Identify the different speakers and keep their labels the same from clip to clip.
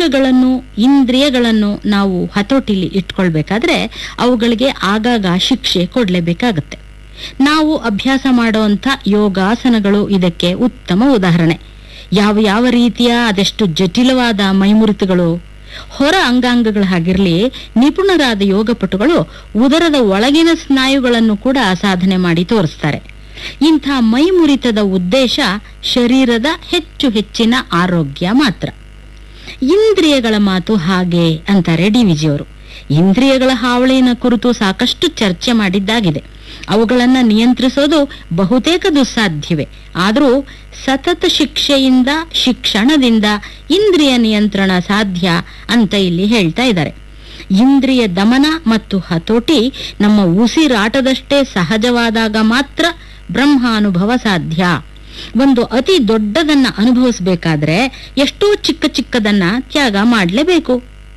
Speaker 1: ಇಂದ್ರಿಯಗಳನ್ನು ಇಂದ್ರಿಯಗಳನ್ನು ನಾವು ಹತೋಟಿಲಿ ಇಟ್ಕೊಳ್ಬೇಕಾದ್ರೆ ಅವುಗಳಿಗೆ ಆಗಾಗ ಶಿಕ್ಷೆ ಕೊಡ್ಲೇಬೇಕಾಗತ್ತೆ ನಾವು ಅಭ್ಯಾಸ ಮಾಡುವಂಥ ಯೋಗಾಸನಗಳು ಇದಕ್ಕೆ ಉತ್ತಮ ಉದಾಹರಣೆ ಯಾವ ಯಾವ ರೀತಿಯ ಅದೆಷ್ಟು ಜಟಿಲವಾದ ಮೈಮುರಿತಗಳು ಹೊರ ಅಂಗಾಂಗಗಳ ಹಾಗಿರ್ಲಿ ನಿಪುಣರಾದ ಯೋಗಪಟುಗಳು ಉದರದ ಒಳಗಿನ ಸ್ನಾಯುಗಳನ್ನು ಕೂಡ ಸಾಧನೆ ಮಾಡಿ ತೋರಿಸ್ತಾರೆ ಇಂಥ ಮೈಮುರಿತದ ಉದ್ದೇಶ ಶರೀರದ ಹೆಚ್ಚು ಹೆಚ್ಚಿನ ಆರೋಗ್ಯ ಮಾತ್ರ ಇಂದ್ರಿಯಗಳ ಮಾತು ಹಾಗೆ ಅಂತಾರೆ ಡಿ ವಿಜಿಯವರು ಇಂದ್ರಿಯಗಳ ಹಾವಳಿನ ಕುರಿತು ಸಾಕಷ್ಟು ಚರ್ಚೆ ಮಾಡಿದ್ದಾಗಿದೆ ಅವುಗಳನ್ನ ನಿಯಂತ್ರಿಸೋದು ಬಹುತೇಕ ದುಸ್ಸಾಧ್ಯವೇ ಆದರೂ ಸತತ ಶಿಕ್ಷೆಯಿಂದ ಶಿಕ್ಷಣದಿಂದ ಇಂದ್ರಿಯ ನಿಯಂತ್ರಣ ಸಾಧ್ಯ ಅಂತ ಇಲ್ಲಿ ಹೇಳ್ತಾ ಇದ್ದಾರೆ ಇಂದ್ರಿಯ ದಮನ ಮತ್ತು ಹತೋಟಿ ನಮ್ಮ ಉಸಿರಾಟದಷ್ಟೇ ಸಹಜವಾದಾಗ ಮಾತ್ರ ಬ್ರಹ್ಮಾನುಭವ ಸಾಧ್ಯ ಒಂದು ಅತಿ ದೊಡ್ಡದನ್ನ ಅನುಭವಿಸಬೇಕಾದ್ರೆ ಎಷ್ಟೋ ಚಿಕ್ಕ ಚಿಕ್ಕದನ್ನ ತ್ಯಾಗ ಮಾಡಲೇಬೇಕು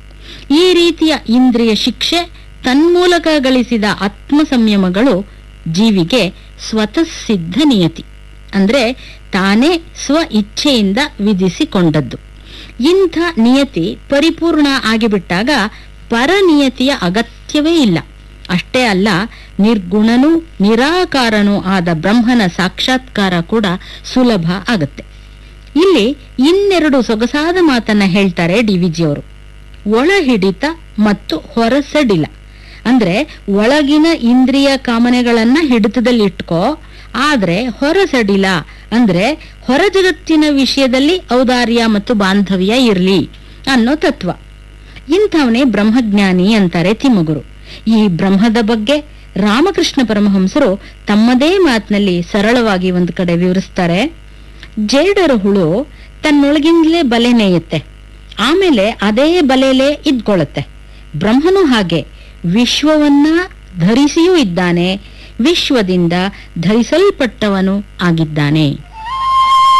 Speaker 1: ಈ ರೀತಿಯ ಇಂದ್ರಿಯ ಶಿಕ್ಷೆ ತನ್ಮೂಲಕ ಗಳಿಸಿದ ಆತ್ಮ ಸಂಯಮಗಳು ಜೀವಿಗೆ ಸ್ವತಃ ಸಿದ್ಧ ನಿಯತಿ ಅಂದ್ರೆ ತಾನೇ ಸ್ವ ಇಚ್ಛೆಯಿಂದ ವಿಧಿಸಿಕೊಂಡದ್ದು ಇಂಥ ನಿಯತಿ ಪರಿಪೂರ್ಣ ಆಗಿಬಿಟ್ಟಾಗ ಪರನಿಯತಿಯ ಅಗತ್ಯವೇ ಇಲ್ಲ ಅಷ್ಟೇ ಅಲ್ಲ ನಿರ್ಗುಣನೂ ನಿರಾಕಾರನೂ ಆದ ಬ್ರಹ್ಮನ ಸಾಕ್ಷಾತ್ಕಾರ ಕೂಡ ಸುಲಭ ಆಗತ್ತೆ ಇಲ್ಲಿ ಇನ್ನೆರಡು ಸೊಗಸಾದ ಮಾತನ್ನ ಹೇಳ್ತಾರೆ ಡಿ ವಿಜಿಯವರು ಒಳ ಹಿಡಿತ ಮತ್ತು ಹೊರಸಡಿಲ ಅಂದ್ರೆ ಒಳಗಿನ ಇಂದ್ರಿಯ ಕಾಮನೆಗಳನ್ನ ಹಿಡಿತದಲ್ಲಿ ಇಟ್ಕೋ ಆದ್ರೆ ಹೊರಸಡಿಲ ಅಂದ್ರೆ ಹೊರ ಜಗತ್ತಿನ ವಿಷಯದಲ್ಲಿ ಔದಾರ್ಯ ಮತ್ತು ಬಾಂಧವ್ಯ ಇರ್ಲಿ ಅನ್ನೋ ತತ್ವ ಇಂಥವನೇ ಬ್ರಹ್ಮಜ್ಞಾನಿ ಅಂತಾರೆ ತಿಮ್ಮಗುರು ಈ ಬ್ರಹ್ಮದ ಬಗ್ಗೆ ರಾಮಕೃಷ್ಣ ಪರಮಹಂಸರು ತಮ್ಮದೇ ಮಾತಿನಲ್ಲಿ ಸರಳವಾಗಿ ಒಂದು ಕಡೆ ವಿವರಿಸ್ತಾರೆ ಜೇಡರ ಹುಳು ತನ್ನೊಳಗಿಂದಲೇ ಬಲೆ ನೇಯುತ್ತೆ ಆಮೇಲೆ ಅದೇ ಬಲೆಲೇ ಇದ್ಕೊಳ್ಳುತ್ತೆ ಬ್ರಹ್ಮನು ಹಾಗೆ ವಿಶ್ವವನ್ನ ಧರಿಸಿಯೂ ಇದ್ದಾನೆ ವಿಶ್ವದಿಂದ ಧರಿಸಲ್ಪಟ್ಟವನು ಆಗಿದ್ದಾನೆ